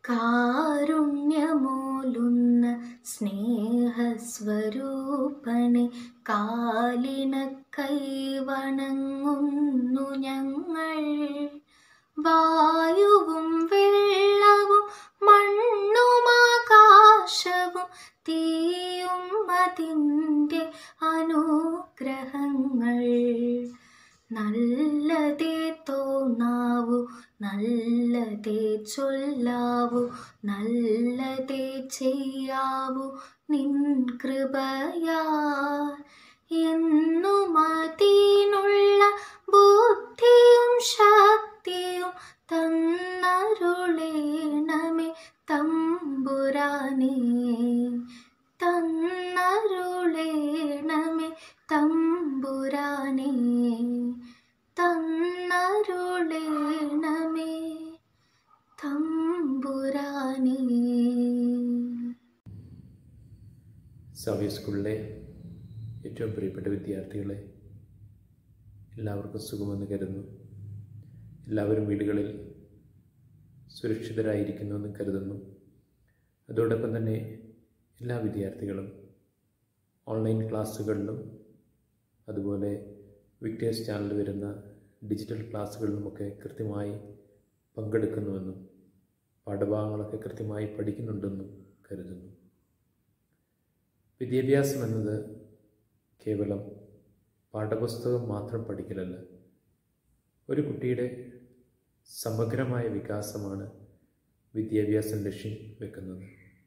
കാരുണ്യമൂലുന്ന സ്നേഹസ്വരൂപനെ കാലിണ കൈവണങ്ങുന്നു ഞങ്ങൾ വായുവും വെള്ളവും മണ്ണും ആകാശവും തീയും അതിൻ്റെ അനുഗ്രഹങ്ങൾ നല്ലതേ തോന്നാവൂ നല്ലതേ ചൊല്ലാവൂ നല്ലതേ ചെയ്യാവൂ നിൻ കൃപയാൽ എന്നും അതിനുള്ള ബുദ്ധിയും ശക്തിയും തന്നരുളേണമേ തമ്പുരാനേ തന്നരുളേണമേ തമ്പുരാനേ തന്നരുളേണമേ തമ്പുരാനേ സവ്യ സ്കൂളിലെ ഏറ്റവും പ്രിയപ്പെട്ട വിദ്യാർത്ഥികളെ എല്ലാവർക്കും സുഖമെന്ന് കരുതുന്നു എല്ലാവരും വീടുകളിൽ സുരക്ഷിതരായിരിക്കുന്നുവെന്ന് കരുതുന്നു അതോടൊപ്പം തന്നെ എല്ലാ വിദ്യാർത്ഥികളും ഓൺലൈൻ ക്ലാസ്സുകളിലും അതുപോലെ വിക്ടേഴ്സ് ചാനലിൽ വരുന്ന ഡിജിറ്റൽ ക്ലാസ്സുകളിലുമൊക്കെ കൃത്യമായി പങ്കെടുക്കുന്നുവെന്നും പാഠഭാഗങ്ങളൊക്കെ കൃത്യമായി പഠിക്കുന്നുണ്ടെന്നും കരുതുന്നു വിദ്യാഭ്യാസം എന്നത് കേവലം പാഠപുസ്തകം മാത്രം പഠിക്കലല്ല ഒരു കുട്ടിയുടെ സമഗ്രമായ വികാസമാണ് വിദ്യാഭ്യാസം ലക്ഷ്യം വെക്കുന്നത്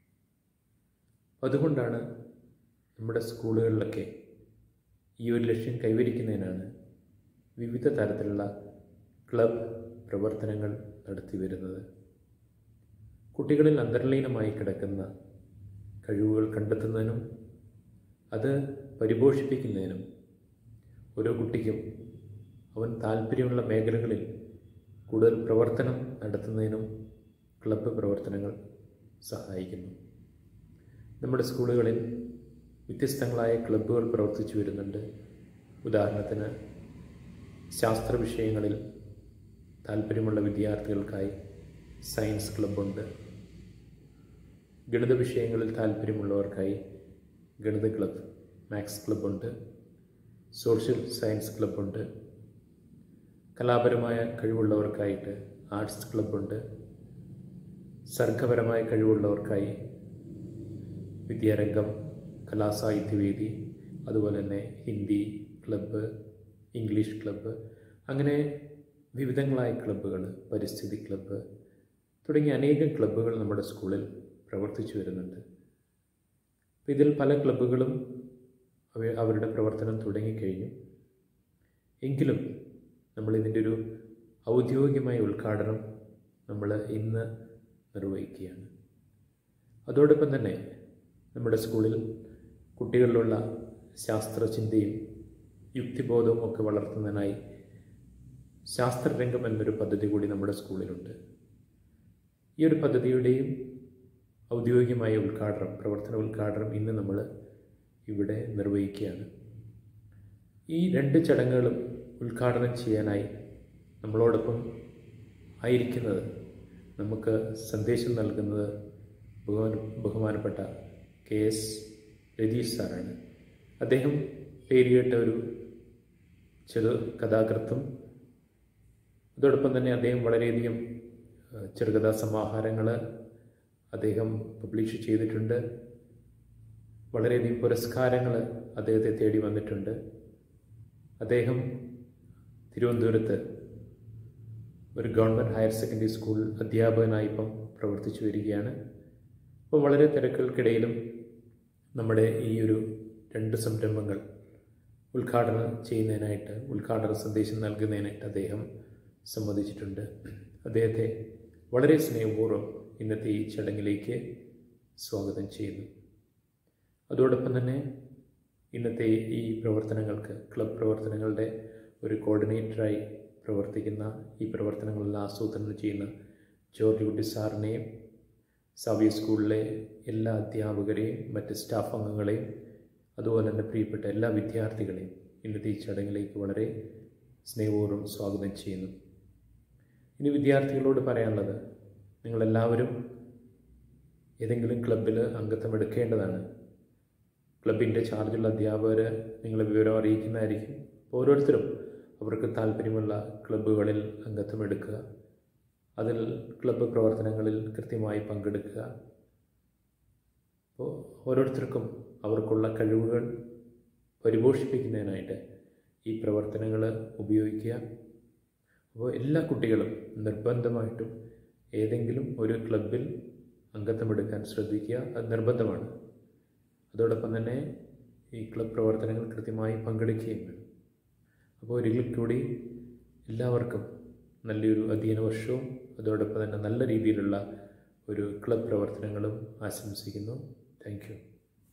അതുകൊണ്ടാണ് നമ്മുടെ സ്കൂളുകളിലൊക്കെ ഈ ഒരു ലക്ഷ്യം കൈവരിക്കുന്നതിനാണ് വിവിധ തരത്തിലുള്ള ക്ലബ് പ്രവർത്തനങ്ങൾ നടത്തി വരുന്നത് കുട്ടികളിൽ അന്തർലീനമായി കിടക്കുന്ന കഴിവുകൾ കണ്ടെത്തുന്നതിനും അത് പരിപോഷിപ്പിക്കുന്നതിനും ഓരോ കുട്ടിക്കും അവൻ താല്പര്യമുള്ള മേഖലകളിൽ കൂടുതൽ പ്രവർത്തനം നടത്തുന്നതിനും ക്ലബ്ബ് പ്രവർത്തനങ്ങൾ സഹായിക്കുന്നു നമ്മുടെ സ്കൂളുകളിൽ വ്യത്യസ്തങ്ങളായ ക്ലബ്ബുകൾ പ്രവർത്തിച്ചു വരുന്നുണ്ട് ഉദാഹരണത്തിന് ശാസ്ത്ര വിഷയങ്ങളിൽ താല്പര്യമുള്ള വിദ്യാർത്ഥികൾക്കായി സയൻസ് ക്ലബ്ബുണ്ട് ഗണിത വിഷയങ്ങളിൽ താല്പര്യമുള്ളവർക്കായി ഗണിത ക്ലബ്ബ് മാത്സ് ക്ലബ്ബുണ്ട് സോഷ്യൽ സയൻസ് ക്ലബ്ബുണ്ട് കലാപരമായ കഴിവുള്ളവർക്കായിട്ട് ആർട്സ് ക്ലബ്ബുണ്ട് സർഗപരമായ കഴിവുള്ളവർക്കായി വിദ്യാരംഗം കലാസാഹിത്യവേദി അതുപോലെ തന്നെ ഹിന്ദി ക്ലബ്ബ് ഇംഗ്ലീഷ് ക്ലബ്ബ് അങ്ങനെ വിവിധങ്ങളായ ക്ലബ്ബുകൾ പരിസ്ഥിതി ക്ലബ്ബ് തുടങ്ങിയ അനേകം ക്ലബ്ബുകൾ നമ്മുടെ സ്കൂളിൽ പ്രവർത്തിച്ചു വരുന്നുണ്ട് അപ്പോൾ ഇതിൽ പല ക്ലബ്ബുകളും അവ അവരുടെ പ്രവർത്തനം തുടങ്ങിക്കഴിഞ്ഞു എങ്കിലും നമ്മൾ ഇതിൻ്റെ ഒരു ഔദ്യോഗികമായ ഉദ്ഘാടനം നമ്മൾ ഇന്ന് നിർവഹിക്കുകയാണ് അതോടൊപ്പം തന്നെ നമ്മുടെ സ്കൂളിൽ കുട്ടികളിലുള്ള ശാസ്ത്രചിന്തയും യുക്തിബോധവും ഒക്കെ വളർത്തുന്നതിനായി ശാസ്ത്രരംഗം എന്നൊരു പദ്ധതി കൂടി നമ്മുടെ സ്കൂളിലുണ്ട് ഈ ഒരു പദ്ധതിയുടെയും ഔദ്യോഗികമായ ഉദ്ഘാടനം പ്രവർത്തന ഉദ്ഘാടനം ഇന്ന് നമ്മൾ ഇവിടെ നിർവഹിക്കുകയാണ് ഈ രണ്ട് ചടങ്ങുകളും ഉദ്ഘാടനം ചെയ്യാനായി നമ്മളോടൊപ്പം ആയിരിക്കുന്നത് നമുക്ക് സന്ദേശം നൽകുന്നത് ബഹുമാന ബഹുമാനപ്പെട്ട കെ എസ് രതീഷ് സാറാണ് അദ്ദേഹം പേരുകേട്ട ഒരു ചെറു കഥാകൃത്തും അതോടൊപ്പം തന്നെ അദ്ദേഹം വളരെയധികം ഏഹ്, ചെറുകഥാ സമാഹാരങ്ങൾ അദ്ദേഹം പബ്ലിഷ് ചെയ്തിട്ടുണ്ട് വളരെയധികം പുരസ്കാരങ്ങൾ അദ്ദേഹത്തെ തേടി വന്നിട്ടുണ്ട് അദ്ദേഹം തിരുവനന്തപുരത്ത് ഒരു ഗവൺമെൻറ് ഹയർ സെക്കൻഡറി സ്കൂൾ അധ്യാപകനായി ഇപ്പം പ്രവർത്തിച്ചു വരികയാണ് അപ്പോൾ വളരെ തിരക്കുകൾക്കിടയിലും നമ്മുടെ ഈ ഒരു രണ്ട് സംരംഭങ്ങൾ ഉദ്ഘാടനം ചെയ്യുന്നതിനായിട്ട് ഉദ്ഘാടന സന്ദേശം നൽകുന്നതിനായിട്ട് അദ്ദേഹം സമ്മതിച്ചിട്ടുണ്ട് അദ്ദേഹത്തെ വളരെ സ്നേഹപൂർവ്വം ഇന്നത്തെ ഈ ചടങ്ങിലേക്ക് സ്വാഗതം ചെയ്യുന്നു അതോടൊപ്പം തന്നെ ഇന്നത്തെ ഈ പ്രവർത്തനങ്ങൾക്ക് ക്ലബ് പ്രവർത്തനങ്ങളുടെ ഒരു കോർഡിനേറ്ററായി പ്രവർത്തിക്കുന്ന ഈ പ്രവർത്തനങ്ങളെല്ലാം ആസൂത്രണം ചെയ്യുന്ന ജോർജ് കുട്ടി സാറിനെയും സവ്യ സ്കൂളിലെ എല്ലാ അധ്യാപകരെയും മറ്റ് സ്റ്റാഫ് അംഗങ്ങളെയും അതുപോലെ തന്നെ പ്രിയപ്പെട്ട എല്ലാ വിദ്യാർത്ഥികളെയും ഇന്നത്തെ ഈ ചടങ്ങിലേക്ക് വളരെ സ്നേഹപൂർവ്വം സ്വാഗതം ചെയ്യുന്നു ഇനി വിദ്യാർത്ഥികളോട് പറയാനുള്ളത് നിങ്ങളെല്ലാവരും ഏതെങ്കിലും ക്ലബിൽ അംഗത്വം എടുക്കേണ്ടതാണ് ക്ലബിൻ്റെ ചാർജുള്ള അധ്യാപകർ നിങ്ങളെ വിവരം അറിയിക്കുന്നതായിരിക്കും അപ്പോൾ ഓരോരുത്തരും അവർക്ക് താല്പര്യമുള്ള ക്ലബ്ബുകളിൽ അംഗത്വം എടുക്കുക അതിൽ ക്ലബ്ബ് പ്രവർത്തനങ്ങളിൽ കൃത്യമായി പങ്കെടുക്കുക അപ്പോൾ ഓരോരുത്തർക്കും അവർക്കുള്ള കഴിവുകൾ പരിപോഷിപ്പിക്കുന്നതിനായിട്ട് ഈ പ്രവർത്തനങ്ങൾ ഉപയോഗിക്കുക അപ്പോൾ എല്ലാ കുട്ടികളും നിർബന്ധമായിട്ടും ഏതെങ്കിലും ഒരു ക്ലബിൽ അംഗത്വമെടുക്കാൻ ശ്രദ്ധിക്കുക അത് നിർബന്ധമാണ് അതോടൊപ്പം തന്നെ ഈ ക്ലബ് പ്രവർത്തനങ്ങൾ കൃത്യമായി പങ്കെടുക്കുകയും വേണം അപ്പോൾ ഒരിക്കൽ കൂടി എല്ലാവർക്കും നല്ലൊരു അധ്യയന വർഷവും അതോടൊപ്പം തന്നെ നല്ല രീതിയിലുള്ള ഒരു ക്ലബ് പ്രവർത്തനങ്ങളും ആശംസിക്കുന്നു താങ്ക് യു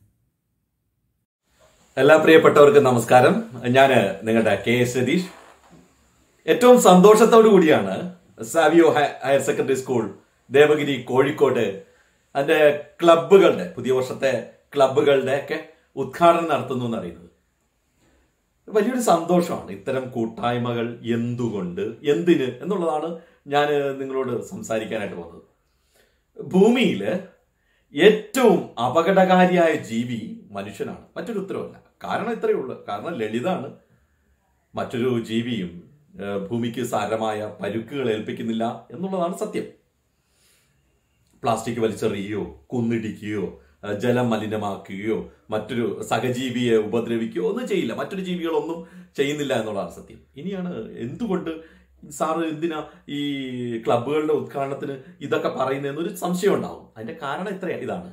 എല്ലാ പ്രിയപ്പെട്ടവർക്കും നമസ്കാരം ഞാൻ നിങ്ങളുടെ കെ എസ് സതീഷ് ഏറ്റവും സന്തോഷത്തോടു കൂടിയാണ് സാവിയോ ഹയ- higher secondary school Devagiri Kozhikode അതിന്റെ ക്ലബ്ബുകളുടെ പുതിയ വർഷത്തെ ക്ലബ്ബുകളുടെ ഒക്കെ ഉദ്ഘാടനം നടത്തുന്നു എന്നറിയുന്നത് വലിയൊരു സന്തോഷമാണ് ഇത്തരം കൂട്ടായ്മകൾ എന്തുകൊണ്ട് എന്തിന് എന്നുള്ളതാണ് ഞാൻ നിങ്ങളോട് സംസാരിക്കാനായിട്ട് പോകുന്നത് ഭൂമിയിൽ ഏറ്റവും അപകടകാരിയായ ജീവി മനുഷ്യനാണ് മറ്റൊരു ഉത്തരവല്ല കാരണം ഇത്രയേ ഉള്ളൂ കാരണം ലളിതാണ് മറ്റൊരു ജീവിയും ഏഹ്, ഭൂമിക്ക് സാരമായ പരുക്കുകൾ ഏൽപ്പിക്കുന്നില്ല എന്നുള്ളതാണ് സത്യം പ്ലാസ്റ്റിക് വലിച്ചെറിയുകയോ കുന്നിടിക്കുകയോ ഏഹ്, ജലം മലിനമാക്കുകയോ മറ്റൊരു സഹജീവിയെ ഉപദ്രവിക്കുകയോ ഒന്നും ചെയ്യില്ല മറ്റൊരു ജീവികളൊന്നും ചെയ്യുന്നില്ല എന്നുള്ളതാണ് സത്യം ഇനിയാണ് എന്തുകൊണ്ട് സാറ് എന്തിനാ ഈ ക്ലബ്ബുകളുടെ ഉദ്ഘാടനത്തിന് ഇതൊക്കെ പറയുന്നതെന്നൊരു സംശയം ഉണ്ടാവും അതിന്റെ കാരണം ഇത്ര ഇതാണ്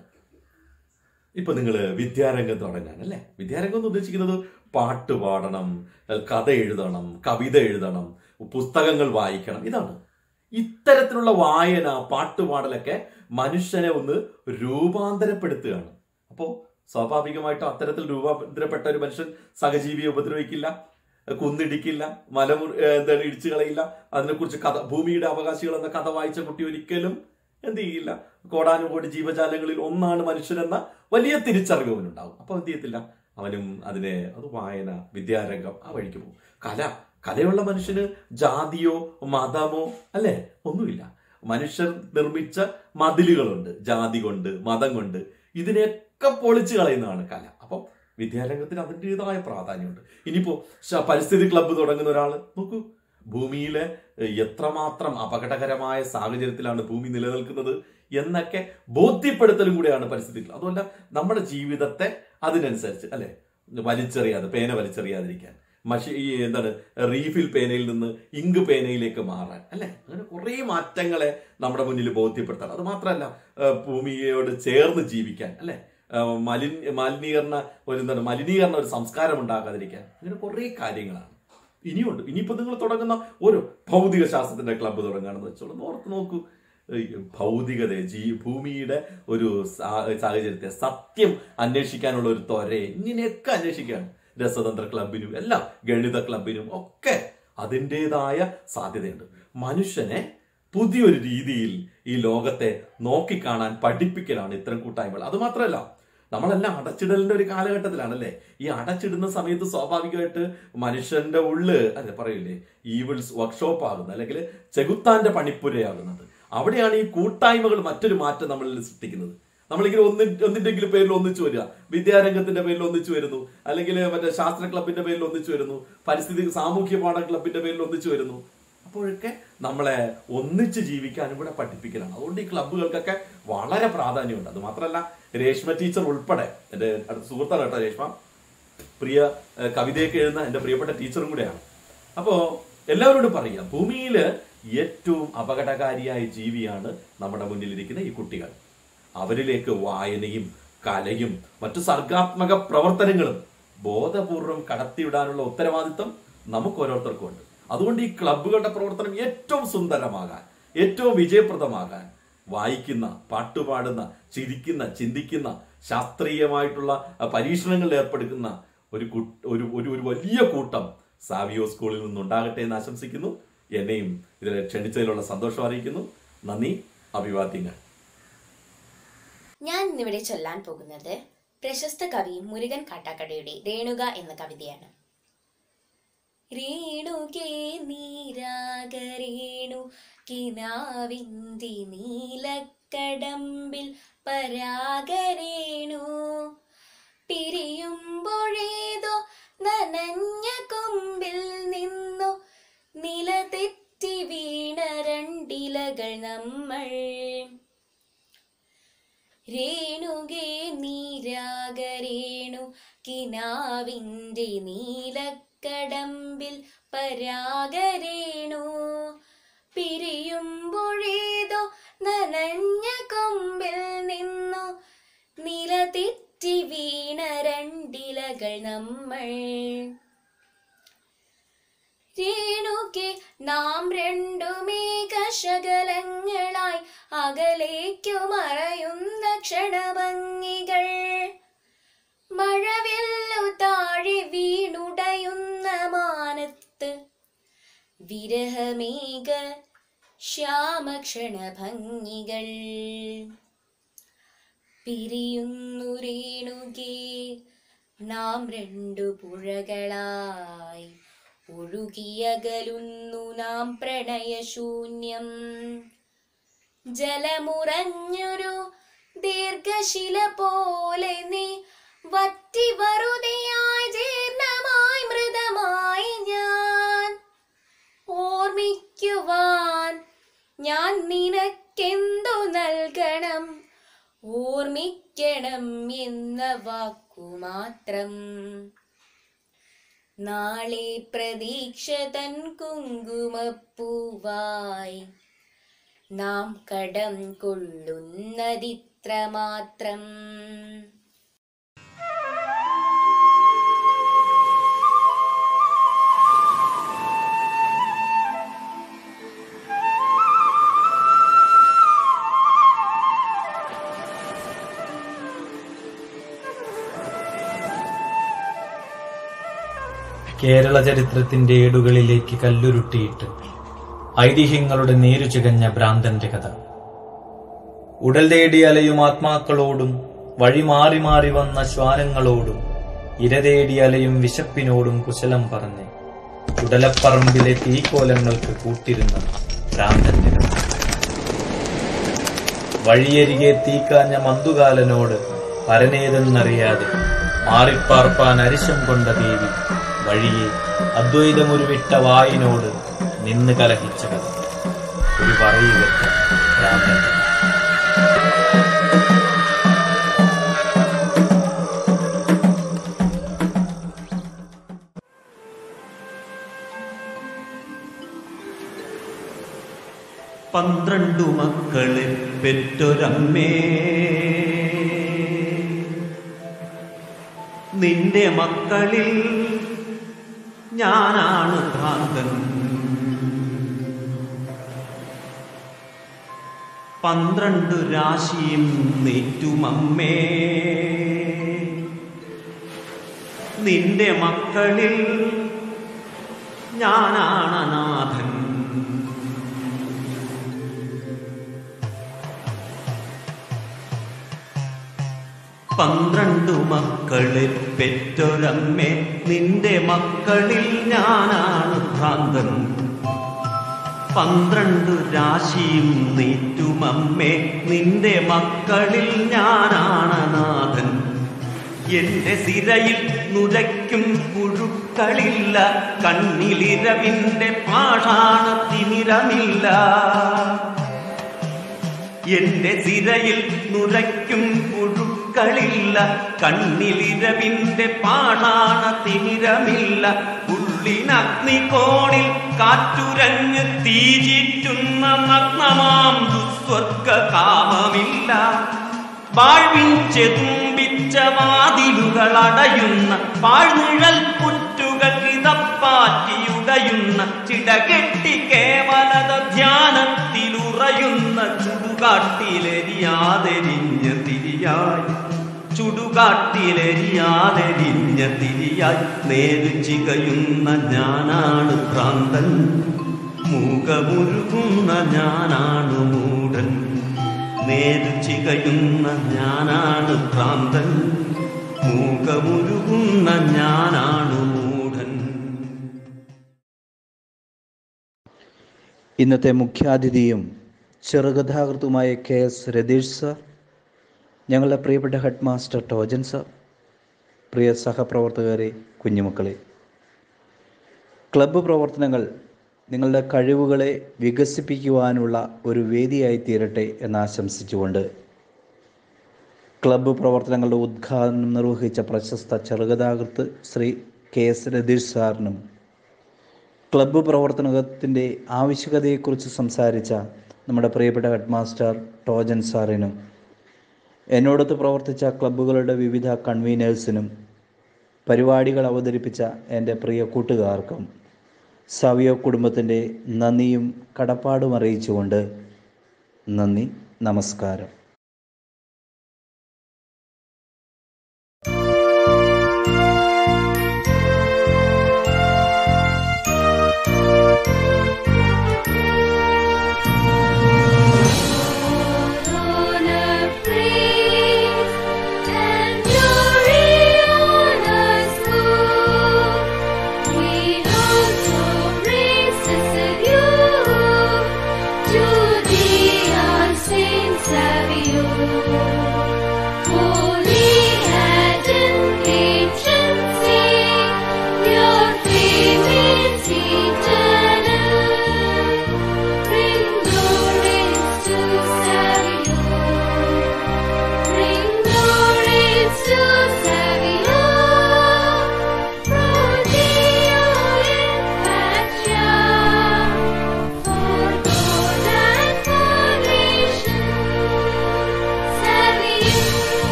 ഇപ്പൊ നിങ്ങൾ വിദ്യാരംഗം തുടങ്ങാൻ അല്ലേ വിദ്യാരംഗം എന്ന് ഉദ്ദേശിക്കുന്നത് പാട്ട് പാടണം കഥ എഴുതണം കവിത എഴുതണം പുസ്തകങ്ങൾ വായിക്കണം ഇതാണ് ഇത്തരത്തിലുള്ള വായന പാട്ടുപാടലൊക്കെ മനുഷ്യനെ ഒന്ന് രൂപാന്തരപ്പെടുത്തുകയാണ് അപ്പോൾ സ്വാഭാവികമായിട്ടും അത്തരത്തിൽ രൂപാന്തരപ്പെട്ട ഒരു മനുഷ്യൻ സഹജീവിയെ ഉപദ്രവിക്കില്ല കുന്നിടിക്കില്ല മലമു ഏഹ് എന്താണ് ഇടിച്ചു കളയില്ല അതിനെക്കുറിച്ച് കഥ ഭൂമിയുടെ അവകാശികൾ എന്ന കഥ വായിച്ച കുട്ടി ഒരിക്കലും എന്ത് ചെയ്യില്ല കോടാനുകോടി ജീവജാലങ്ങളിൽ ഒന്നാണ് മനുഷ്യരെന്ന വലിയ തിരിച്ചറിവ് അവനുണ്ടാവും അപ്പൊ എന്ത് ചെയ്യത്തില്ല അവനും അതിനെ അത് വായന വിദ്യാരംഗം ആ വഴിക്ക് പോകും കല കലയുള്ള മനുഷ്യന് ജാതിയോ മതമോ അല്ലേ ഒന്നുമില്ല മനുഷ്യർ നിർമ്മിച്ച മതിലുകളുണ്ട് ജാതി കൊണ്ട് മതം കൊണ്ട് ഇതിനെയൊക്കെ പൊളിച്ചു കളയുന്നതാണ് കല അപ്പം വിദ്യാരംഗത്തിന് അതിൻ്റെതായ പ്രാധാന്യമുണ്ട് ഇനിയിപ്പോ ശ- പരിസ്ഥിതി ക്ലബ്ബ് തുടങ്ങുന്ന ഒരാൾ നോക്കൂ ഭൂമിയിലെ ഏഹ്, എത്രമാത്രം അപകടകരമായ സാഹചര്യത്തിലാണ് ഭൂമി നിലനിൽക്കുന്നത് എന്നൊക്കെ ബോധ്യപ്പെടുത്തലും കൂടെയാണ് പരിസ്ഥിതി ക്ലബ്ബ് അതുമല്ല നമ്മുടെ ജീവിതത്തെ അതിനനുസരിച്ച് അല്ലെ വലിച്ചെറിയാതെ പേന വലിച്ചെറിയാതിരിക്കാൻ മഷി ഈ എന്താണ് റീഫിൽ പേനയിൽ നിന്ന് ഇങ്ക് പേനയിലേക്ക് മാറാൻ അല്ലെ അങ്ങനെ കുറേ മാറ്റങ്ങളെ നമ്മുടെ മുന്നിൽ ബോധ്യപ്പെടുത്താൻ അത് മാത്രമല്ല ഏഹ്, ഭൂമിയോട് ചേർന്ന് ജീവിക്കാൻ അല്ലെ ഏഹ്, മലിൻ മാലിന്യീകരണ ഒരു എന്താണ് മലിനീകരണ ഒരു സംസ്കാരം ഉണ്ടാകാതിരിക്കാൻ അങ്ങനെ കുറേ കാര്യങ്ങളാണ് ഇനിയുണ്ട് ഇനിയിപ്പോ നിങ്ങൾ തുടങ്ങുന്ന ഒരു ഭൗതിക ശാസ്ത്രത്തിന്റെ ക്ലബ്ബ് തുടങ്ങുകയാണെന്ന് വെച്ചോളൂ ഒന്ന് ഓർത്ത് നോക്കൂ ഈ ഭൗതികതയെ ജീ ഭൂമിയുടെ ഒരു സാ- സാഹചര്യത്തെ സത്യം അന്വേഷിക്കാനുള്ള ഒരു ത്വരെ ഇങ്ങനെയൊക്കെ അന്വേഷിക്കുകയാണ് രസതന്ത്ര ക്ലബിനും എല്ലാം ഗണിത ക്ലബിനും ഒക്കെ അതിൻ്റെതായ സാധ്യതയുണ്ട് മനുഷ്യനെ പുതിയൊരു രീതിയിൽ ഈ ലോകത്തെ നോക്കിക്കാണാൻ പഠിപ്പിക്കലാണ് ഇത്തരം കൂട്ടായ്മകൾ അത് മാത്രമല്ല നമ്മളെല്ലാം അടച്ചിടലിന്റെ ഒരു കാലഘട്ടത്തിലാണല്ലേ ഈ അടച്ചിടുന്ന സമയത്ത് സ്വാഭാവികമായിട്ട് മനുഷ്യന്റെ ഉള്ള് അല്ലെ പറയില്ലേ ഈവിൾസ് വർക്ക്ഷോപ്പ് ആകുന്നത് അല്ലെങ്കിൽ ചെകുത്താന്റെ പണിപ്പുരയാകുന്നത് അവിടെയാണ് ഈ കൂട്ടായ്മകൾ മറ്റൊരു മാറ്റം നമ്മളിൽ സൃഷ്ടിക്കുന്നത് നമ്മളിങ്ങനെ ഒന്ന് ഒന്നിന്റെങ്കിലും പേരിൽ ഒന്നിച്ചു വരിക വിദ്യാരംഗത്തിന്റെ പേരിൽ ഒന്നിച്ചു വരുന്നു അല്ലെങ്കിൽ മറ്റേ ശാസ്ത്ര ക്ലബിന്റെ പേരിൽ ഒന്നിച്ചു വരുന്നു പരിസ്ഥിതി സാമൂഹ്യ പാഠ ക്ലബിന്റെ പേരിൽ ഒന്നിച്ചു വരുന്നു അപ്പോഴൊക്കെ നമ്മളെ ഒന്നിച്ച് ജീവിക്കാനും കൂടെ പഠിപ്പിക്കലാണ് അതുകൊണ്ട് ഈ ക്ലബ്ബുകൾക്കൊക്കെ വളരെ പ്രാധാന്യമുണ്ട് അത് മാത്രമല്ല രേഷ്മ ടീച്ചർ ഉൾപ്പെടെ എൻ്റെ അടുത്ത സുഹൃത്താണ് കേട്ടോ രേഷ്മ പ്രിയ ഏഹ്, കവിതയൊക്കെ എഴുതുന്ന എൻ്റെ പ്രിയപ്പെട്ട ടീച്ചറും കൂടെയാണ് അപ്പോ എല്ലാവരോടും പറയാം ഭൂമിയിൽ ഏറ്റവും അപകടകാരിയായ ജീവിയാണ് നമ്മുടെ മുന്നിലിരിക്കുന്ന ഈ കുട്ടികൾ അവരിലേക്ക് വായനയും കലയും മറ്റു സർഗാത്മക പ്രവർത്തനങ്ങളും ബോധപൂർവം കടത്തിവിടാനുള്ള ഉത്തരവാദിത്വം നമുക്ക് ഓരോരുത്തർക്കും ഉണ്ട് അതുകൊണ്ട് ഈ ക്ലബ്ബുകളുടെ പ്രവർത്തനം ഏറ്റവും സുന്ദരമാകാൻ ഏറ്റവും വിജയപ്രദമാകാൻ വായിക്കുന്ന പാട്ടുപാടുന്ന ചിരിക്കുന്ന ചിന്തിക്കുന്ന ശാസ്ത്രീയമായിട്ടുള്ള അഹ്, പരീക്ഷണങ്ങളിൽ ഏർപ്പെടുക്കുന്ന ഒരു കു- ഒരു ഒരു ഒരു വലിയ കൂട്ടം സാവിയോ സ്കൂളിൽ നിന്നുണ്ടാകട്ടെ എന്ന് ആശംസിക്കുന്നു എന്നെയും ഇതിൽ ക്ഷണിച്ചതിലുള്ള സന്തോഷം അറിയിക്കുന്നു നന്ദി അഭിവാദ്യങ്ങൾ ഞാൻ ഇന്നിവിടെ ചൊല്ലാൻ പോകുന്നത് പ്രശസ്ത കവി മുരുകൻ കാട്ടാക്കടയുടെ രേണുക എന്ന കവിതയാണ് രേണുകേ നീരാഗരേണു കിനാവിന്തി നീല നീലക്കടമ്പിൽ പരാഗരേണു പിരിയുമ്പോഴേതോ നനഞ്ഞ കൊമ്പിൽ നിന്നു നിലതെറ്റി വീണ രണ്ടിലകൾ നമ്മൾ രേണുകേ നീരാഗരേണു കിനാവിൻ്റെ നീലക്കടമ്പിൽ പരാഗരേണു പിരിയുമ്പോഴേതോ നനഞ്ഞ കൊമ്പിൽ നിന്നു നിലതെറ്റി വീണ രണ്ടിലകൾ നമ്മൾ രേണുക്കെ നാം രണ്ടുമേകശകലങ്ങളായി അകലേക്കു മറയുന്ന ക്ഷണഭംഗികൾ മഴവെല്ലു താഴെ വീണുടയുന്ന മാനത്ത് വിരഹമേക ശ്യാമക്ഷണഭംഗികൾ പിരിയുന്നു രേണുകേ നാം രണ്ടു പുഴകളായി ഒഴുകിയകലുന്നു നാം പ്രണയശൂന്യം ജലമുറഞ്ഞൊരു ദീർഘശില പോലെ നീ വറ്റി വറുതിയായി ജീർണമായി മൃതമായി ഞാൻ ഓർമ്മിക്കുവാൻ ഞാൻ നിനക്കെന്തു നൽകണം ഓർമ്മിക്കണം എന്ന വാക്കു മാത്രം നാളെ പ്രതീക്ഷ തൻ കുങ്കുമപ്പൂവായി നാം കടം കൊള്ളുന്നതിത്ര മാത്രം കേരള ചരിത്രത്തിന്റെ ഏടുകളിലേക്ക് കല്ലുരുട്ടിയിട്ട് ഐതിഹ്യങ്ങളുടെ നേരു ചികഞ്ഞ ഭ്രാന്തന്റെ കഥ ഉടൽ തേടി അലയും ആത്മാക്കളോടും വഴി മാറി മാറി വന്ന ശ്വാനങ്ങളോടും ഇരതേടി അലയും വിശപ്പിനോടും കുശലം പറഞ്ഞ് ഉടലപ്പറമ്പിലെ തീക്കോലങ്ങൾക്ക് കൂട്ടിരുന്ന ഭ്രാന്തന്റെ കഥ വഴിയരികെ തീക്കാഞ്ഞ മന്തുകാലനോട് പരനേതെന്നറിയാതെ മാറിപ്പാർപ്പാൻ അരിശം കൊണ്ട ദേവി വഴിയെ അദ്വൈതമുരുവിട്ട വായിനോട് നിന്ന് കലഹിച്ച കഥ ഒരു പറയുക ഭ്രാന്തൻ പന്ത്രണ്ടു മക്കളെ പെറ്റൊരമ്മേ നിന്റെ മക്കളിൽ ഞാനാണ് ഭ്രാന്തൻ പന്ത്രണ്ട് രാശിയും നെറ്റുമമ്മേ നിന്റെ മക്കളിൽ ഞാനാണ് നാഥൻ പന്ത്രണ്ടു മക്കളെ പെറ്റൊരമ്മേ നിന്റെ മക്കളിൽ ഞാനാണ് ഭ്രാന്തൻ പന്ത്രണ്ടു രാശിയും നീറ്റുമമ്മേ നിന്റെ മക്കളിൽ ഞാനാണ് നാഥൻ എന്റെ സിരയിൽ നുരയ്ക്കും പുഴുക്കളില്ല കണ്ണിലിരവിന്റെ പാഷാണ തിമിരമില്ല എന്റെ സിരയിൽ നുരയ്ക്കും പുഴുക്കളില്ല കണ്ണിലിരവിന്റെ പാണാണ തിമിരമില്ല ഉള്ളിനഗ്നികോണിൽ കാറ്റുരഞ്ഞ് തീചിറ്റുന്ന നഗ്നമാം ദുസ്വർഗ കാമമില്ല വാഴ്വിൻ ചെതുമ്പിച്ച വാതിലുകൾ അടയുന്ന പാഴ്നിഴൽ പുറ്റുകൾ ഇതപ്പാറ്റിയുടയുന്ന ചിടകെട്ടി കേവലത ധ്യാനത്തിലുറയുന്ന ചുടുകാട്ടിലെരിയാതെരിഞ്ഞ തിരിയായി ചുടുകാട്ടിലെരിയാതെരിഞ്ഞ തിരിയായി നേരു ചികയുന്ന ഞാനാണ് ഭ്രാന്തൻ മൂകമുരുകുന്ന ഞാനാണ് മൂടൻ നേരു ചികയുന്ന ഞാനാണ് ഭ്രാന്തൻ മൂകമുരുകുന്ന ഞാനാണ് മൂഢൻ ഇന്നത്തെ മുഖ്യാതിഥിയും ചെറുകഥാകൃത്തുമായ കെ എസ് രതീഷ് സർ ഞങ്ങളുടെ പ്രിയപ്പെട്ട ഹെഡ് മാസ്റ്റർ ടോജൻ സർ പ്രിയ സഹപ്രവർത്തകരെ കുഞ്ഞുമക്കളെ ക്ലബ്ബ് പ്രവർത്തനങ്ങൾ നിങ്ങളുടെ കഴിവുകളെ വികസിപ്പിക്കുവാനുള്ള ഒരു വേദിയായി തീരട്ടെ എന്ന് ആശംസിച്ചുകൊണ്ട് ക്ലബ്ബ് പ്രവർത്തനങ്ങളുടെ ഉദ്ഘാടനം നിർവഹിച്ച പ്രശസ്ത ചെറുകഥാകൃത്ത് ശ്രീ കെ എസ് രതീഷ് സാറിനും ക്ലബ്ബ് പ്രവർത്തനത്തിൻ്റെ ആവശ്യകതയെക്കുറിച്ച് സംസാരിച്ച നമ്മുടെ പ്രിയപ്പെട്ട ഹെഡ് മാസ്റ്റർ ടോജൻ സാറിനും എന്നോടൊത്ത് പ്രവർത്തിച്ച ക്ലബ്ബുകളുടെ വിവിധ കൺവീനേഴ്സിനും പരിപാടികൾ അവതരിപ്പിച്ച എൻ്റെ പ്രിയ കൂട്ടുകാർക്കും സവിയോ കുടുംബത്തിൻ്റെ നന്ദിയും കടപ്പാടും അറിയിച്ചുകൊണ്ട് നന്ദി നമസ്കാരം